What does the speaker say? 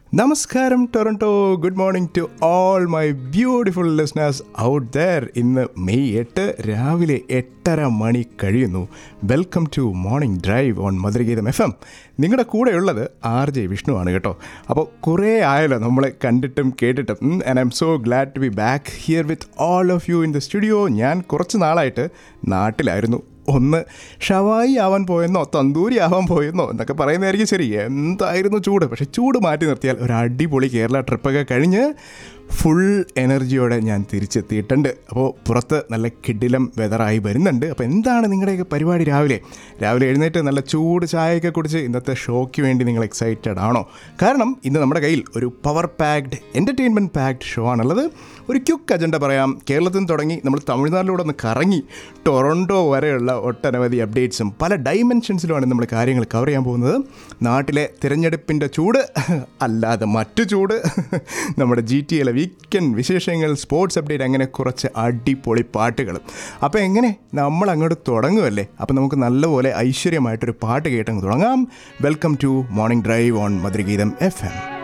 നമസ്കാരം Toronto good morning to all my beautiful listeners out there ഇന്ന് May എട്ട് രാവിലെ എട്ടര മണി കഴിയുന്നു welcome to morning drive on Madhurageetham FM എം നിങ്ങളുടെ കൂടെയുള്ളത് ആർ ജെ വിഷ്ണുവാണ് കേട്ടോ അപ്പോൾ കുറേ ആയല്ലോ നമ്മളെ കണ്ടിട്ടും കേട്ടിട്ടും and I'm so glad to be back here with all of you in the studio ഞാൻ കുറച്ച് നാളായിട്ട് നാട്ടിലായിരുന്നു ഒന്ന് ഷവായി ആവാൻ പോയെന്നോ തന്തൂരി ആവാൻ പോയെന്നോ എന്നൊക്കെ പറയുന്നതായിരിക്കും ശരി എന്തായിരുന്നു ചൂട് പക്ഷേ ചൂട് മാറ്റി നിർത്തിയാൽ ഒരു അടിപൊളി കേരള ട്രിപ്പൊക്കെ കഴിഞ്ഞ് ഫുൾ എനർജിയോടെ ഞാൻ തിരിച്ചെത്തിയിട്ടുണ്ട് അപ്പോൾ പുറത്ത് നല്ല കിടിലം വെതറായി വരുന്നുണ്ട് അപ്പോൾ എന്താണ് നിങ്ങളുടെയൊക്കെ പരിപാടി രാവിലെ രാവിലെ എഴുന്നേറ്റ് നല്ല ചൂട് ചായയൊക്കെ കുടിച്ച് ഇന്നത്തെ ഷോയ്ക്ക് വേണ്ടി നിങ്ങൾ എക്സൈറ്റഡ് ആണോ കാരണം ഇന്ന് നമ്മുടെ കയ്യിൽ ഒരു power packed entertainment packed show ആണുള്ളത് ഒരു ക്യുക്ക് അജണ്ട പറയാം കേരളത്തിൽ നിന്ന് തുടങ്ങി നമ്മൾ തമിഴ്നാട്ടിലൂടെ ഒന്ന് കറങ്ങി ടൊറൻറ്റോ വരെയുള്ള ഒട്ടനവധി അപ്ഡേറ്റ്സും പല ഡൈമെൻഷൻസിലുമാണ് നമ്മൾ കാര്യങ്ങൾ കവർ ചെയ്യാൻ പോകുന്നത് നാട്ടിലെ തിരഞ്ഞെടുപ്പിൻ്റെ ചൂട് അല്ലാതെ മറ്റു ചൂട് നമ്മുടെ ജി ടി എയിലെ വീക്കെൻഡ് വിശേഷങ്ങൾ സ്പോർട്സ് അപ്ഡേറ്റ് അങ്ങനെ കുറച്ച് അടിപൊളി പാട്ടുകൾ അപ്പോൾ എങ്ങനെ നമ്മൾ അങ്ങോട്ട് തുടങ്ങുമല്ലേ അപ്പോൾ നമുക്ക് നല്ലപോലെ ഐശ്വര്യമായിട്ടൊരു പാട്ട് കേട്ടങ്ങ് തുടങ്ങാം welcome to morning drive on Madhurageetham FM M